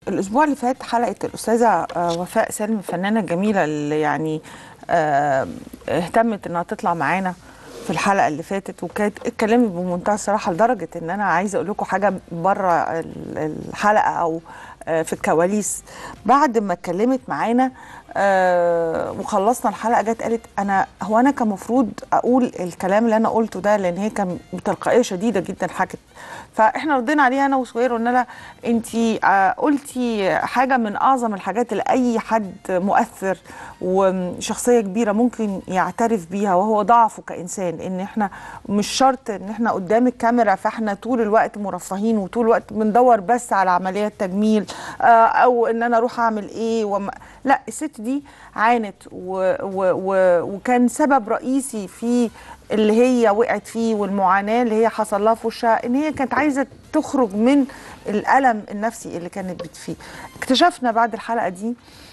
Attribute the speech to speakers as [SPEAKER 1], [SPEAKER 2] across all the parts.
[SPEAKER 1] الاسبوع اللي فات حلقه الاستاذه آه، وفاء سالم الفنانه الجميله اللي يعني آه، اهتمت انها تطلع معانا في الحلقه اللي فاتت وكانت اتكلمت بمنتهى الصراحه لدرجه ان انا عايزه اقول لكم حاجه بره ال- الحلقه او آه، في الكواليس بعد ما اتكلمت معانا آه، وخلصنا الحلقه جت قالت انا هو انا كان المفروض اقول الكلام اللي انا قلته ده لان هي كان بتلقائيه شديده جدا حكت فاحنا ردينا عليها انا وسوير قلنا لها انت قلتي حاجه من اعظم الحاجات اللي اي حد مؤثر وشخصيه كبيره ممكن يعترف بيها وهو ضعفه كانسان ان احنا مش شرط ان احنا قدام الكاميرا فاحنا طول الوقت مرفهين وطول الوقت بندور بس على عمليات تجميل آه، او ان انا اروح اعمل ايه وما لا الست دي عانت و و و وكان سبب رئيسي في اللي هي وقعت فيه والمعاناه اللي هي حصل لها في وشها ان هي كانت عايزه تخرج من الالم النفسي اللي كانت بت فيه اكتشفنا بعد الحلقه دي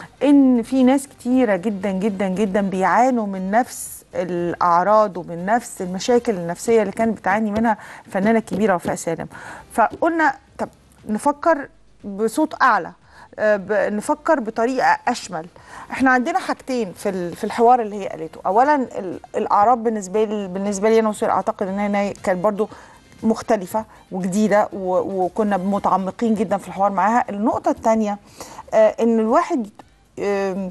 [SPEAKER 1] ان في ناس كتيره جدا جدا جدا بيعانوا من نفس الاعراض ومن نفس المشاكل النفسيه اللي كانت بتعاني منها الفنانه الكبيره وفاء سالم فقلنا طب نفكر بصوت اعلى آه، ب- نفكر بطريقه اشمل احنا عندنا حاجتين في ال- في الحوار اللي هي قالته اولا ال- الاعراض بالنسبه لي بالنسبه لي انا وسير اعتقد ان هي كانت برضو مختلفه وجديده و- وكنا متعمقين جدا في الحوار معاها النقطه الثانيه ان الواحد آم،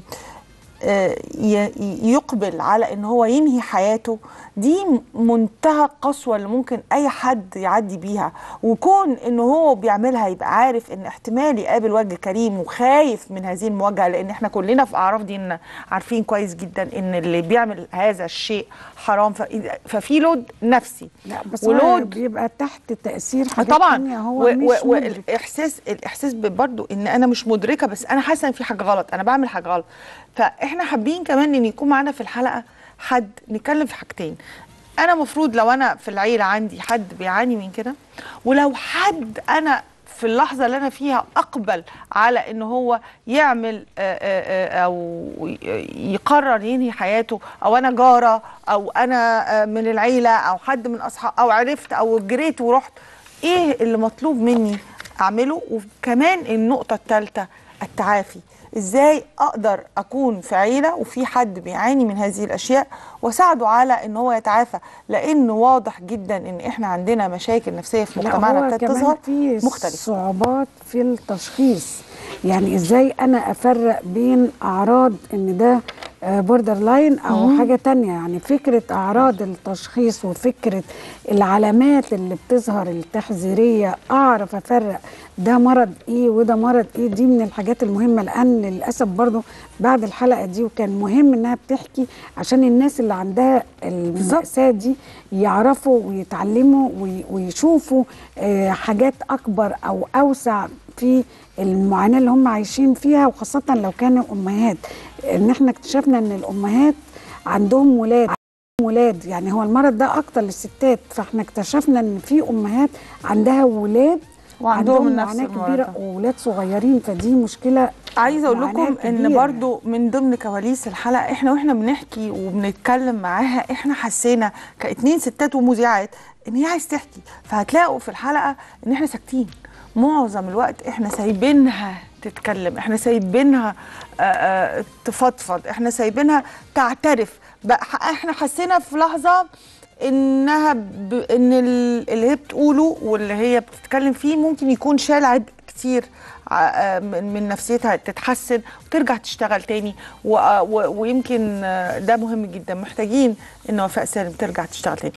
[SPEAKER 1] آه، ي- يقبل على ان هو ينهي حياته دي منتهى القسوه اللي ممكن اي حد يعدي بيها وكون ان هو بيعملها يبقى عارف ان احتمال يقابل وجه كريم وخايف من هذه المواجهه لان احنا كلنا في اعراف ديننا عارفين كويس جدا ان اللي بيعمل هذا الشيء حرام ف- ففي لود نفسي
[SPEAKER 2] لا بس هو
[SPEAKER 1] ولود
[SPEAKER 2] بيبقى تحت تأثير
[SPEAKER 1] آه
[SPEAKER 2] حاجات
[SPEAKER 1] طبعا
[SPEAKER 2] تانية هو
[SPEAKER 1] و-
[SPEAKER 2] مش
[SPEAKER 1] و-
[SPEAKER 2] مدرك
[SPEAKER 1] والاحساس الاحساس برضو ان انا مش مدركه بس انا حاسه ان في حاجه غلط انا بعمل حاجه غلط فاحنا حابين كمان ان يكون معانا في الحلقه حد نتكلم في حاجتين انا مفروض لو انا في العيله عندي حد بيعاني من كده ولو حد انا في اللحظة اللي أنا فيها أقبل على إن هو يعمل آه، آه، آه، أو ي- يقرر ينهي حياته أو أنا جارة أو أنا آه، من العيلة أو حد من أصحاب أو عرفت أو جريت ورحت إيه اللي مطلوب مني أعمله وكمان النقطة الثالثة التعافي ازاي اقدر اكون في عيله وفي حد بيعاني من هذه الاشياء واساعده على ان هو يتعافى لان واضح جدا ان احنا عندنا مشاكل نفسيه في
[SPEAKER 2] لا
[SPEAKER 1] مجتمعنا
[SPEAKER 2] هو
[SPEAKER 1] ابتدت
[SPEAKER 2] كمان
[SPEAKER 1] تظهر
[SPEAKER 2] في
[SPEAKER 1] مختلفه
[SPEAKER 2] صعوبات في التشخيص يعني ازاي انا افرق بين اعراض ان ده بوردر لاين او حاجه تانية يعني فكره اعراض التشخيص وفكره العلامات اللي بتظهر التحذيريه اعرف افرق ده مرض ايه وده مرض ايه دي من الحاجات المهمه لان للاسف برضو بعد الحلقه دي وكان مهم انها بتحكي عشان الناس اللي عندها المأساة دي يعرفوا ويتعلموا وي- ويشوفوا آه، حاجات اكبر او اوسع في المعاناه اللي هم عايشين فيها وخاصه لو كانوا امهات ان احنا اكتشفنا ان الامهات عندهم ولاد ولاد يعني هو المرض ده اكتر للستات فاحنا اكتشفنا ان في امهات عندها ولاد
[SPEAKER 1] وعندهم نفس
[SPEAKER 2] معاناه
[SPEAKER 1] المرض
[SPEAKER 2] كبيره
[SPEAKER 1] ده.
[SPEAKER 2] وولاد صغيرين فدي مشكله
[SPEAKER 1] عايزه اقول
[SPEAKER 2] معاناة
[SPEAKER 1] لكم ان
[SPEAKER 2] كبيرة
[SPEAKER 1] برضو من ضمن كواليس الحلقه احنا واحنا بنحكي وبنتكلم معاها احنا حسينا كاتنين ستات ومذيعات ان هي عايز تحكي فهتلاقوا في الحلقه ان احنا ساكتين معظم الوقت احنا سايبينها تتكلم احنا سايبينها آه، آه، تفضفض احنا سايبينها تعترف بقى احنا حسينا في لحظه انها ب... ان ال- اللي هي بتقوله واللي هي بتتكلم فيه ممكن يكون شال عبء كتير ع- آه، من من نفسيتها تتحسن وترجع تشتغل تاني و... و... ويمكن آه، ده مهم جدا محتاجين ان وفاء سالم ترجع تشتغل تاني